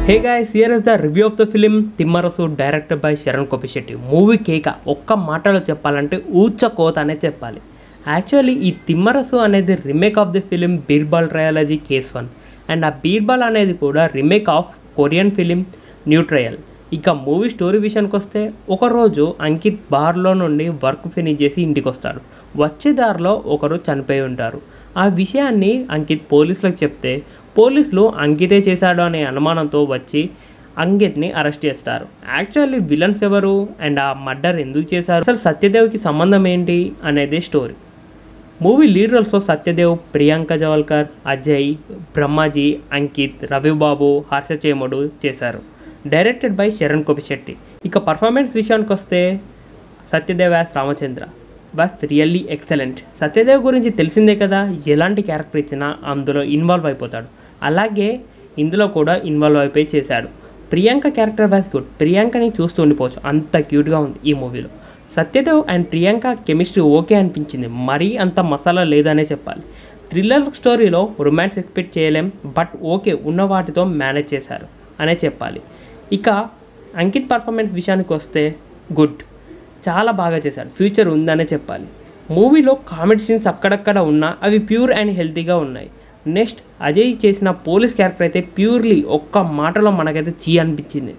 hey guys here is the review of the film Thimmarusu director by Sharan Koppisetti movie కేక ఒక్క మాటలో చెప్పాలంటే ఊచ కోత అనే చెప్పాలి యాక్చువల్లీ ఈ తిమ్మరసు అనేది remake of the film Birbal trilogy case one and ఆ బీర్బాల్ అనేది కూడా remake of Korean film new trial ఇక మూవీ స్టోరీ విషయానికి వస్తే ఒకరోజు అంకిత్ బార్లో నుండి వర్క్ ఫినిష్ చేసి ఇంటికి వస్తాడు వచ్చే దారిలో ఒకరు చనిపోయి ఉంటారు ఆ విషయాన్ని అంకిత్ పోలీసులకు చెప్తే పోలీసులు అంకితే చేశాడు అనే అనుమానంతో వచ్చి అంకిత్ని అరెస్ట్ చేస్తారు యాక్చువల్లీ విలన్స్ ఎవరు అండ్ ఆ మర్డర్ ఎందుకు చేశారు అసలు సత్యదేవ్కి సంబంధం ఏంటి అనేది స్టోరీ మూవీ లీడ్ రోల్స్లో సత్యదేవ్ ప్రియాంక జవల్కర్ అజయ్ బ్రహ్మాజీ అంకిత్ రవిబాబు హర్ష చేముడు చేశారు డైరెక్టెడ్ బై శరణ్ కొపిశెట్టి ఇక పర్ఫార్మెన్స్ విషయానికి వస్తే Satyadev as Ramachandra was really excellent Satyadev గురించి తెలిసిందే కదా ఎలాంటి క్యారెక్టర్ ఇచ్చినా అందులో ఇన్వాల్వ్ అయిపోతాడు అలాగే ఇందులో కూడా ఇన్వాల్వ్ అయిపోయి చేశాడు ప్రియాంక క్యారెక్టర్ వాస్ గుడ్ ప్రియాంకని చూస్తూ ఉండిపోవచ్చు అంత క్యూట్గా ఉంది ఈ మూవీలో Satyadev and Priyanka chemistry okay అనిపించింది మరీ అంత మసాలా లేదనే చెప్పాలి థ్రిల్లర్ స్టోరీలో రొమాన్స్ ఎక్స్పెక్ట్ చేయలేం బట్ ఓకే ఉన్న వాటితో మేనేజ్ చేశారు అనే చెప్పాలి ఇక అంకిత్ పర్ఫార్మెన్స్ విషయానికి వస్తే గుడ్ చాలా బాగా చేశాడు ఫ్యూచర్ ఉందనే చెప్పాలి మూవీలో కామెడీ సీన్స్ అక్కడక్కడ ఉన్నా అవి ప్యూర్ అండ్ హెల్తీగా ఉన్నాయి నెక్స్ట్ అజయ్ చేసిన పోలీస్ క్యారెక్టర్ అయితే ప్యూర్లీ ఒక్క మాటలో మనకైతే చీ అనిపించింది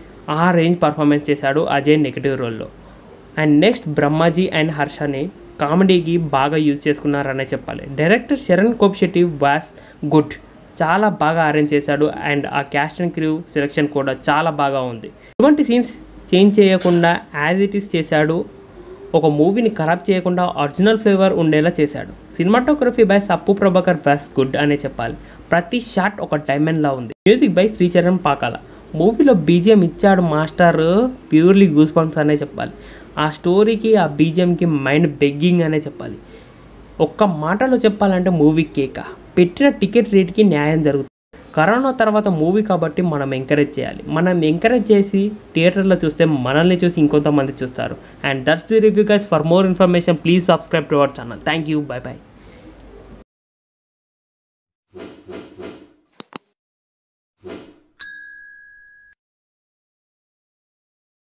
ఆ రేంజ్ పర్ఫార్మెన్స్ చేశాడు అజయ్ నెగిటివ్ రోల్లో అండ్ నెక్స్ట్ బ్రహ్మాజీ అండ్ హర్షని కామెడీకి బాగా యూజ్ చేసుకున్నారనే చెప్పాలి director Sharan Koppisetti was good చాలా బాగా అరేంజ్ చేశాడు అండ్ ఆ క్యాస్ట్ అండ్ క్రూ సెలెక్షన్ కూడా చాలా బాగా ఉంది ఇటువంటి సీన్స్ చేంజ్ చేయకుండా యాజ్ ఇట్ ఈస్ చేశాడు ఒక మూవీని ఖరాబ్ చేయకుండా ఒరిజినల్ ఫ్లేవర్ ఉండేలా చేశాడు సినిమాటోగ్రఫీ బై సప్పు ప్రభాకర్ బస్ గుడ్ అనే చెప్పాలి ప్రతి షాట్ ఒక డైమండ్లా ఉంది మ్యూజిక్ బై శ్రీచరణ్ పాకాల మూవీలో బీజిఎం ఇచ్చాడు మాస్టర్ ప్యూర్లీ గూస్ బంప్స్ అనే చెప్పాలి ఆ స్టోరీకి ఆ బీజిఎంకి మైండ్ బెగ్గింగ్ అనే చెప్పాలి ఒక్క మాటలో చెప్పాలంటే మూవీ కేక పెట్టిన టికెట్ రేట్కి న్యాయం జరుగుతుంది కరోనా తర్వాత మూవీ కాబట్టి మనం ఎంకరేజ్ చేయాలి మనం ఎంకరేజ్ చేసి థియేటర్లో చూస్తే మనల్ని చూసి ఇంకొంతమంది చూస్తారు and that's the review guys for more information please subscribe to our channel thank you bye by